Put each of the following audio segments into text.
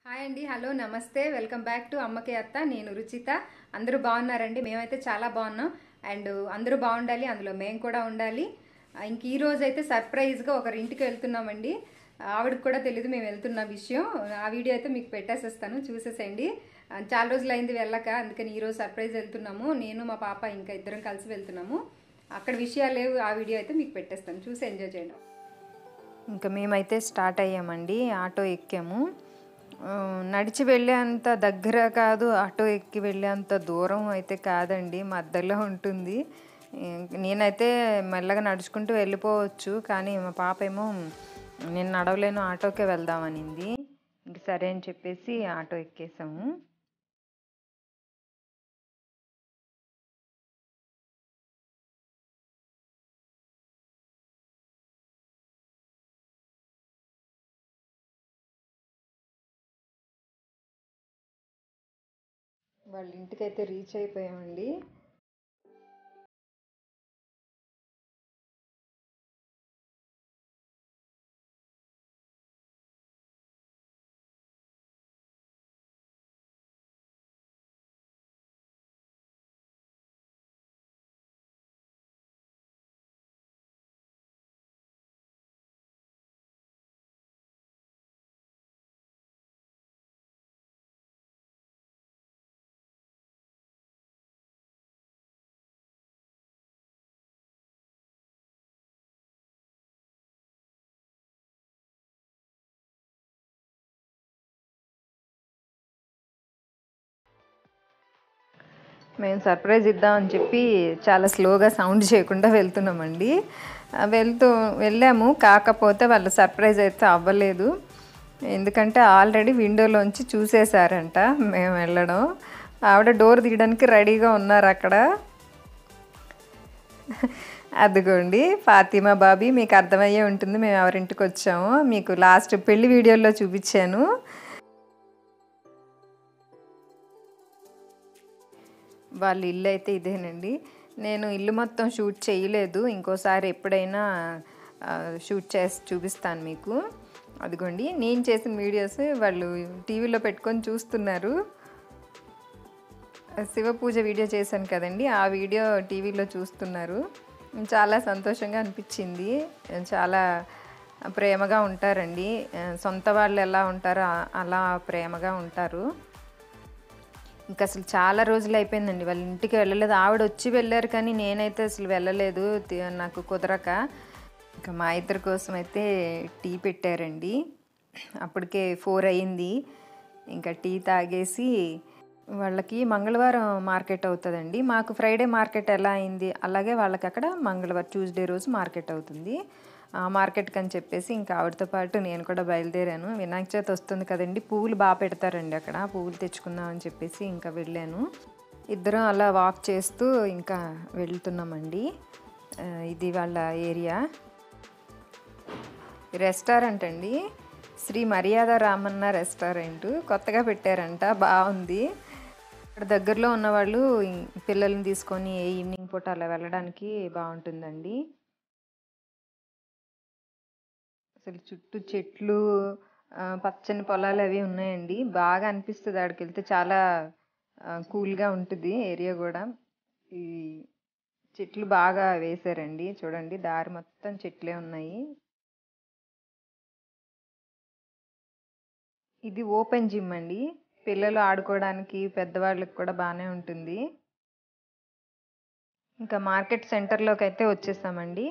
hi అండి hello నమస్తే welcome back to అమ్మకి అత్త నేను రుచిత అందరూ బాగున్నారండి మేమైతే చాలా బాగున్నాం అండ్ అందరూ బాగుండాలి అందులో మేము కూడా ఉండాలి ఆ, ఇంక ఈ రోజు అయితే సర్ప్రైజ్గా ఒకరి ఇంటికి వెళ్తున్నామండి ఆవిడకి కూడా తెలియదు మేము వెళ్తున్న విషయం ఆ వీడియో అయితే మీకు పెట్టేసేస్తాను చూసేసేయండి ఆ, చాలా రోజులు అయింది వెళ్ళక అందుకని ఈరోజు సర్ప్రైజ్ వెళ్తున్నాము నేను మా పాప ఇంకా ఇద్దరం కలిసి వెళ్తున్నాము అక్కడ విషయాలు లేవు ఆ వీడియో అయితే మీకు పెట్టేస్తాను చూసి ఎంజాయ్ చేయండి ఇంకా మేమైతే స్టార్ట్ అయ్యామండి ఆటో ఎక్కాము ఆ, నడిచి వెళ్ళేంత దగ్గర కాదు ఆటో ఎక్కి వెళ్ళేంత దూరం అయితే కాదండి మధ్యలో ఉంటుంది ఇంక నేనైతే మెల్లగా నడుచుకుంటూ వెళ్ళిపోవచ్చు కానీ మా పాప ఏమో నేను నడవలేను ఆటోకే వెళ్దామనింది ఇంక సరే అని చెప్పేసి ఆటో ఎక్కేసాము వాళ్ళ ఇంటికైతే రీచ్ అయిపోయామండి మేము సర్ప్రైజ్ ఇద్దామని చెప్పి చాలా స్లోగా సౌండ్ చేయకుండా వెళ్తున్నామండి ఆ, వెళ్తూ వెళ్ళాము కాకపోతే వాళ్ళు సర్ప్రైజ్ అయితే అవ్వలేదు ఎందుకంటే ఆల్రెడీ విండోలోంచి చూసేశారంట మేము వెళ్ళడం ఆవిడ డోర్ తీయడానికి రెడీగా ఉన్నారు అక్కడ అదిగోండి ఫాతిమా బాబీ మీకు అర్థమయ్యే ఉంటుంది మేము ఎవరింటికి వచ్చాము మీకు లాస్ట్ పెళ్లి వీడియోలో చూపించాను వాళ్ళ ఇల్లు అయితే ఇదేనండి నేను ఇల్లు మొత్తం షూట్ చేయలేదు ఇంకోసారి ఎప్పుడైనా ఆ, షూట్ చేసి చూపిస్తాను మీకు అదిగోండి నేను చేసిన వీడియోస్ వాళ్ళు టీవీలో పెట్టుకొని చూస్తున్నారు శివ పూజ వీడియో చేశాను కదండి ఆ వీడియో టీవీలో చూస్తున్నారు చాలా సంతోషంగా అనిపించింది చాలా ప్రేమగా ఉంటారండి సొంత వాళ్ళు ఎలా ఉంటారో ఆ- అలా ప్రేమగా ఉంటారు ఇంకా అసలు చాలా రోజులు అయిపోయిందండి వాళ్ళ ఇంటికి వెళ్ళలేదు ఆవిడ వచ్చి వెళ్ళారు కానీ నేనైతే అసలు వెళ్ళలేదు తి- నాకు కుదరక ఇంకా మా ఇద్దరి కోసం అయితే టీ పెట్టారండి అప్పటికే ఫోర్ అయింది ఇంకా టీ తాగేసి వాళ్ళకి మంగళవారం మార్కెట్ అవుతుందండి మాకు ఫ్రైడే మార్కెట్ ఎలా అయింది అలాగే వాళ్ళకి అక్కడ మంగళవారం ట్యూస్డే రోజు మార్కెట్ అవుతుంది ఆ మార్కెట్కి అని చెప్పేసి ఇంకా ఆవిడతో పాటు నేను కూడా బయలుదేరాను వినాయక చవితి వస్తుంది కదండి పువ్వులు బాగా పెడతారండి అక్కడ పువ్వులు తెచ్చుకుందాం అని చెప్పేసి ఇంకా వెళ్ళాను ఇద్దరం అలా వాక్ చేస్తూ ఇంకా వెళ్తున్నామండి ఆ, ఇది వాళ్ళ ఏరియా రెస్టారెంట్ అండి శ్రీ మర్యాద రామన్న రెస్టారెంట్ కొత్తగా పెట్టారంట బాగుంది ఇక్కడ దగ్గరలో ఉన్న వాళ్ళు ఇం- పిల్లల్ని తీసుకొని ఏ ఈవినింగ్ పూట అలా వెళ్ళడానికి బాగుంటుందండి అసలు చుట్టూ చెట్లు ఆ, పచ్చని పొలాలు అవి ఉన్నాయండి బాగా అనిపిస్తుంది అక్కడికి వెళ్తే చాలా కూల్గా ఉంటుంది ఏరియా కూడా ఈ చెట్లు బాగా వేశారండి చూడండి దారి మొత్తం చెట్లే ఉన్నాయి ఇది ఓపెన్ జిమ్ అండి పిల్లలు ఆడుకోవడానికి పెద్దవాళ్ళకి కూడా బాగానే ఉంటుంది ఇంకా మార్కెట్ సెంటర్లోకి అయితే వచ్చేసామండి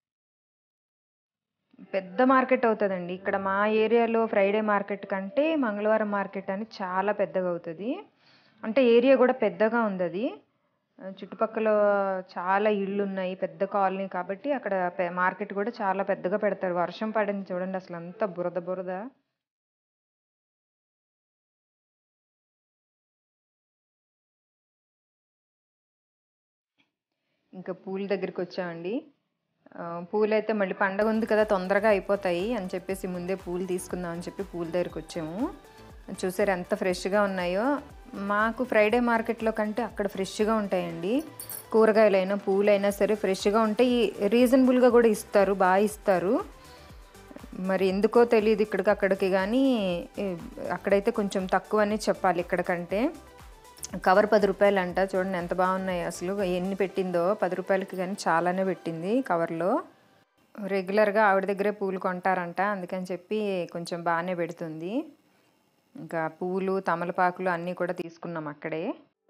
పెద్ద మార్కెట్ అవుతుందండి ఇక్కడ మా ఏరియాలో ఫ్రైడే మార్కెట్ కంటే మంగళవారం మార్కెట్ అని చాలా పెద్దగా అవుతుంది అంటే ఏరియా కూడా పెద్దగా ఉంది అది ఆ, చుట్టుపక్కల చాలా ఇళ్ళు ఉన్నాయి పెద్ద కాలనీ కాబట్టి అక్కడ పె- మార్కెట్ కూడా చాలా పెద్దగా పెడతారు వర్షం పడింది చూడండి అసలు అంతా బురద బురద ఇంకా పూల దగ్గరికి వచ్చామండి ఆ, పూలు అయితే మళ్ళీ పండగ ఉంది కదా తొందరగా అయిపోతాయి అని చెప్పేసి ముందే పూలు తీసుకుందాం అని చెప్పి పూల దగ్గరికి వచ్చాము చూసారు ఎంత ఫ్రెష్గా ఉన్నాయో మాకు ఫ్రైడే మార్కెట్లో కంటే అక్కడ ఫ్రెష్గా ఉంటాయండి కూరగాయలైనా పూలైనా సరే ఫ్రెష్గా ఉంటాయి రీజనబుల్గా కూడా ఇస్తారు బాగా ఇస్తారు మరి ఎందుకో తెలియదు ఇక్కడికి అక్కడికి కానీ అక్కడైతే కొంచెం తక్కువ అని చెప్పాలి ఇక్కడ కంటే కవర్ పది రూపాయలు అంట చూడండి ఎంత బాగున్నాయి అసలు ఎన్ని పెట్టిందో పది రూపాయలకి కానీ చాలానే పెట్టింది కవర్లో రెగ్యులర్గా ఆవిడ దగ్గరే పూలు కొంటారంట అందుకని చెప్పి కొంచెం బాగానే పెడుతుంది ఇంకా పూలు తమలపాకులు అన్నీ కూడా తీసుకున్నాం అక్కడే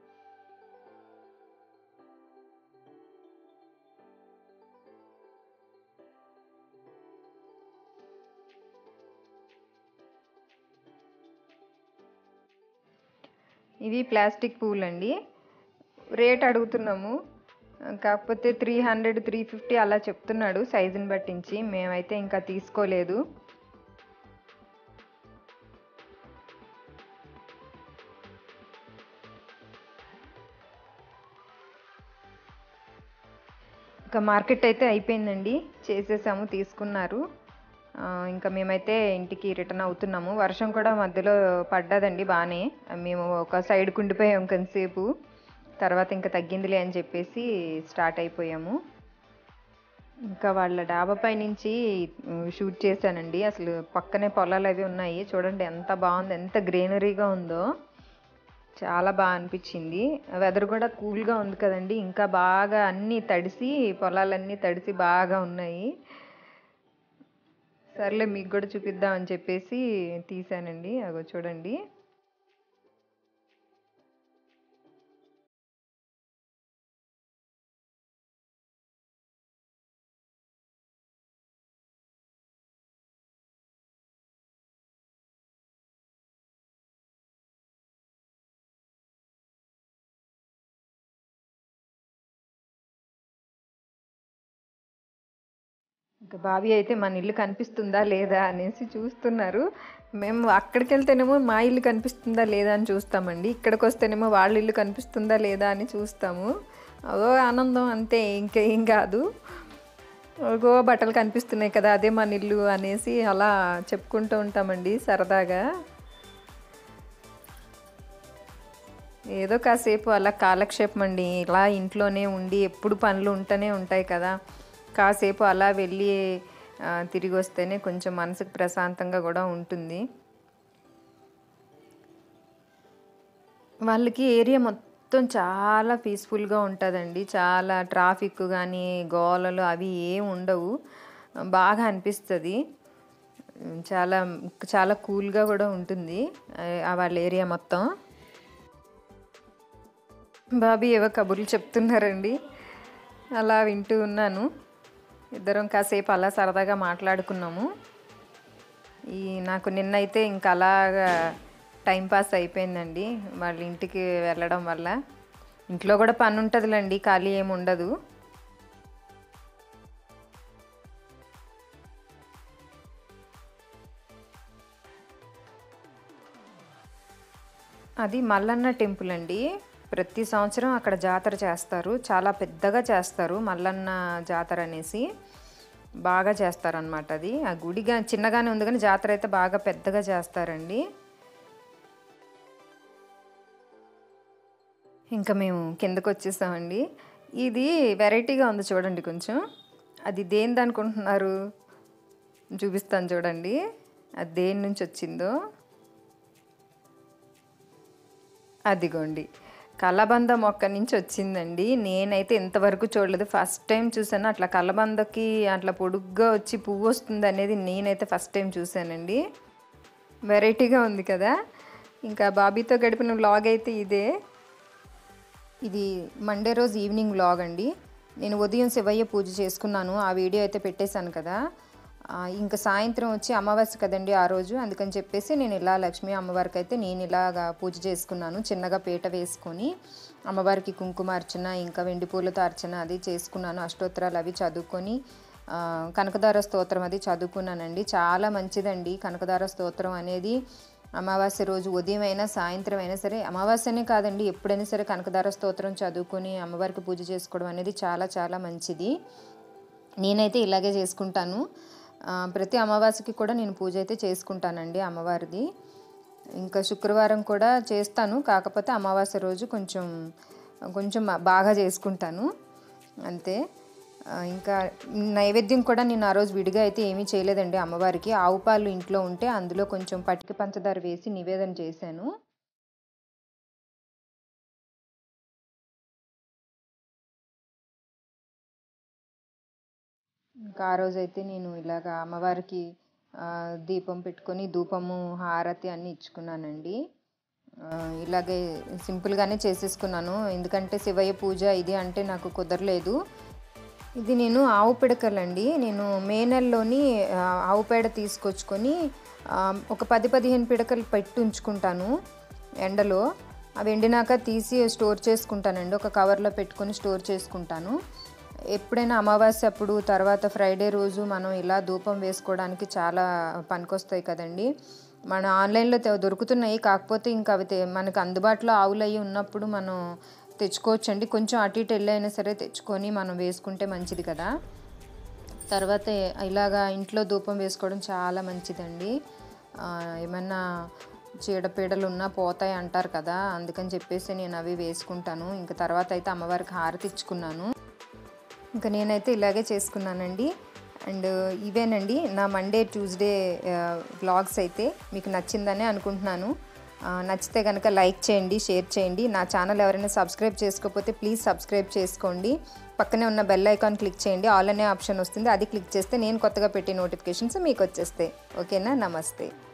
ఇవి ప్లాస్టిక్ పూలు అండి రేట్ అడుగుతున్నాము కాకపోతే త్రీ హండ్రెడ్ త్రీ ఫిఫ్టీ అలా చెప్తున్నాడు సైజుని బట్టించి మేమైతే ఇంకా తీసుకోలేదు ఇంకా మార్కెట్ అయితే అయిపోయిందండి చేసేసాము తీసుకున్నారు ఆ, ఇంకా మేమైతే ఇంటికి రిటర్న్ అవుతున్నాము వర్షం కూడా మధ్యలో పడ్డదండి బాగానే మేము ఒక సైడ్ కుండిపోయాం కొంతసేపు తర్వాత ఇంకా తగ్గిందిలే అని చెప్పేసి స్టార్ట్ అయిపోయాము ఇంకా వాళ్ళ డాబాపై నుంచి ఉమ్, షూట్ చేశానండి అసలు పక్కనే పొలాలు అవి ఉన్నాయి చూడండి ఎంత బాగుంది ఎంత గ్రీనరీగా ఉందో చాలా బాగా అనిపించింది వెదర్ కూడా కూల్గా ఉంది కదండి ఇంకా బాగా అన్నీ తడిసి పొలాలన్నీ తడిసి బాగా ఉన్నాయి సర్లే మీకు కూడా చూపిద్దామని చెప్పేసి తీసానండి అగో చూడండి ఇంకా బాబీ అయితే మన ఇల్లు కనిపిస్తుందా లేదా అనేసి చూస్తున్నారు మేము అక్కడికి వెళ్తేనేమో మా ఇల్లు కనిపిస్తుందా లేదా అని చూస్తామండి ఇక్కడికి వస్తేనేమో వాళ్ళ ఇల్లు కనిపిస్తుందా లేదా అని చూస్తాము అదో ఆనందం అంతే ఇంకేం కాదు గో బట్టలు కనిపిస్తున్నాయి కదా అదే మన ఇల్లు అనేసి అలా చెప్పుకుంటూ ఉంటామండి సరదాగా ఏదో కాసేపు అలా కాలక్షేపం అండి ఇలా ఇంట్లోనే ఉండి ఎప్పుడు పనులు ఉంటూనే ఉంటాయి కదా కాసేపు అలా వెళ్ళి ఆ, తిరిగి వస్తేనే కొంచెం మనసుకు ప్రశాంతంగా కూడా ఉంటుంది వాళ్ళకి ఏరియా మొత్తం చాలా పీస్ఫుల్గా ఉంటుందండి చాలా ట్రాఫిక్ కానీ గోలలు అవి ఏం ఉండవు బాగా అనిపిస్తుంది చాలా చాలా కూల్గా కూడా ఉంటుంది ఆ వాళ్ళ ఏరియా మొత్తం బాబీ ఏవో కబుర్లు చెప్తున్నారండి అలా వింటూ ఉన్నాను ఇద్దరం కాసేపు అలా సరదాగా మాట్లాడుకున్నాము ఈ నాకు నిన్నైతే ఇంకా అలాగా టైం పాస్ అయిపోయిందండి వాళ్ళ ఇంటికి వెళ్ళడం వల్ల ఇంట్లో కూడా పని ఉంటుందిలేండి ఖాళీ ఏమి ఉండదు అది మల్లన్న టెంపుల్ అండి ప్రతి సంవత్సరం అక్కడ జాతర చేస్తారు చాలా పెద్దగా చేస్తారు మల్లన్న జాతర అనేసి బాగా చేస్తారనమాట అది ఆ గుడిగా చిన్నగానే ఉంది కానీ జాతర అయితే బాగా పెద్దగా చేస్తారండి ఇంకా మేము కిందకు వచ్చేసామండి ఇది వెరైటీగా ఉంది చూడండి కొంచెం అది దేనిది అనుకుంటున్నారు చూపిస్తాను చూడండి అది దేని నుంచి వచ్చిందో అదిగోండి కలబంద మొక్క నుంచి వచ్చిందండి నేనైతే ఇంతవరకు చూడలేదు ఫస్ట్ టైం చూసాను అట్లా కలబందకి అట్లా పొడుగ్గా వచ్చి పువ్వు వస్తుంది అనేది నేనైతే ఫస్ట్ టైం చూసానండి వెరైటీగా ఉంది కదా ఇంకా బాబీతో గడిపిన వ్లాగ్ అయితే ఇదే ఇది మండే రోజు ఈవినింగ్ వ్లాగ్ అండి నేను ఉదయం శివయ్య పూజ చేసుకున్నాను ఆ వీడియో అయితే పెట్టేశాను కదా ఆ, ఇంకా సాయంత్రం వచ్చి అమావాస్య కదండి ఆ రోజు అందుకని చెప్పేసి నేను ఇలా లక్ష్మీ అమ్మవారికి అయితే నేను ఇలాగా పూజ చేసుకున్నాను చిన్నగా పీట వేసుకొని అమ్మవారికి కుంకుమ అర్చన ఇంకా వెండి పూలతో అర్చన అది చేసుకున్నాను అష్టోత్తరాలు అవి చదువుకొని ఆ, కనకదార స్తోత్రం అది చదువుకున్నానండి చాలా మంచిదండి కనకదార స్తోత్రం అనేది అమావాస్య రోజు ఉదయం అయినా సాయంత్రం అయినా సరే అమావాస్యనే కాదండి ఎప్పుడైనా సరే కనకదార స్తోత్రం చదువుకొని అమ్మవారికి పూజ చేసుకోవడం అనేది చాలా చాలా మంచిది నేనైతే ఇలాగే చేసుకుంటాను ఆ, ప్రతి అమావాస్యకి కూడా నేను పూజ అయితే చేసుకుంటానండి అమ్మవారిది ఇంకా శుక్రవారం కూడా చేస్తాను కాకపోతే అమావాస్య రోజు కొంచెం కొంచెం బాగా చేసుకుంటాను అంతే ఆ, ఇంకా నైవేద్యం కూడా నేను ఆ రోజు విడిగా అయితే ఏమీ చేయలేదండి అమ్మవారికి ఆవు పాలు ఇంట్లో ఉంటే అందులో కొంచెం పటిక పంచదార వేసి నివేదన చేశాను ఇంకా ఆ రోజైతే నేను ఇలాగ అమ్మవారికి ఆ, దీపం పెట్టుకొని ధూపము హారతి అన్నీ ఇచ్చుకున్నానండి ఆ, ఇలాగే సింపుల్గానే చేసేసుకున్నాను ఎందుకంటే శివయ్య పూజ ఇది అంటే నాకు కుదరలేదు ఇది నేను ఆవు పిడకలండి నేను మే నెలలోని ఆ, ఆవు పేడ తీసుకొచ్చుకొని ఆ, ఒక పది పదిహేను పిడకలు పెట్టి ఉంచుకుంటాను ఎండలో అవి ఎండినాక తీసి స్టోర్ చేసుకుంటానండి ఒక కవర్లో పెట్టుకొని స్టోర్ చేసుకుంటాను ఎప్పుడైనా అమావాస్య అప్పుడు తర్వాత ఫ్రైడే రోజు మనం ఇలా ధూపం వేసుకోవడానికి చాలా పనికొస్తాయి కదండి మన ఆన్లైన్లో తె- దొరుకుతున్నాయి కాకపోతే ఇంకా అవి తె- మనకు అందుబాటులో ఆవులు అవి ఉన్నప్పుడు మనం తెచ్చుకోవచ్చండి కొంచెం అటు ఇటు వెళ్ళైనా సరే తెచ్చుకొని మనం వేసుకుంటే మంచిది కదా తర్వాత ఇలాగా ఇంట్లో ధూపం వేసుకోవడం చాలా మంచిదండి ఆ, ఏమన్నా చీడపీడలు ఉన్నా పోతాయి అంటారు కదా అందుకని చెప్పేసి నేను అవి వేసుకుంటాను ఇంకా తర్వాత అయితే అమ్మవారికి హారతి ఇచ్చుకున్నాను ఇంకా నేనైతే ఇలాగే చేసుకున్నానండి అండ్ ఇవేనండి నా మండే ట్యూస్డే వ్లాగ్స్ అయితే మీకు నచ్చిందని అనుకుంటున్నాను ఆ, నచ్చితే కనుక లైక్ చేయండి షేర్ చేయండి నా ఛానల్ ఎవరైనా సబ్స్క్రైబ్ చేసుకోకపోతే ప్లీజ్ సబ్స్క్రైబ్ చేసుకోండి పక్కనే ఉన్న బెల్ ఐకాన్ క్లిక్ చేయండి ఆల్ అనే ఆప్షన్ వస్తుంది అది క్లిక్ చేస్తే నేను కొత్తగా పెట్టే నోటిఫికేషన్స్ మీకు వచ్చేస్తాయి ఓకేనా నమస్తే